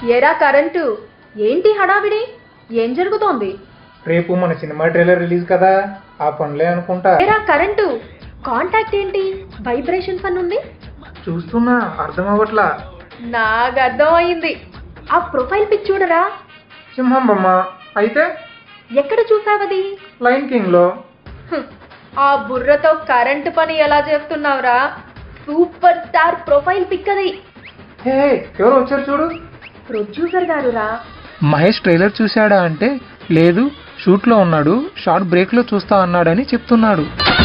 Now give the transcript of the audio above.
ఏరా కరెంటు ఏంటి హడావిడి ఏం జరుగుతోంది రేపు మన సినిమా ట్రైలర్ రిలీజ్ కదా ఆ పనులే అనుకుంటా ఏరా కరెంటు కాంటాక్ట్ ఏంటి వైబ్రేషన్స్ అని ఉంది చూస్తున్నా అర్థం అవ్వట్లా నాకు అర్థమైంది ఆ ప్రొఫైల్ పిక్ చూడరా సింహం బొమ్మ అయితే ఎక్కడ చూసావది లైన్ కింగ్ లో హ్మ్. ఆ బుర్రతో కరెంటు పని ఎలా చేస్తున్నావురా సూపర్ స్టార్ ప్రొఫైల్ పిక్ అది హే ఎవరు వచ్చారు చూడు ప్రొడ్యూసర్ గారురా మహేష్ ట్రైలర్ చూశాడా అంటే లేదు షూట్లో ఉన్నాడు షార్ట్ బ్రేక్లో చూస్తా అన్నాడని చెప్తున్నాడు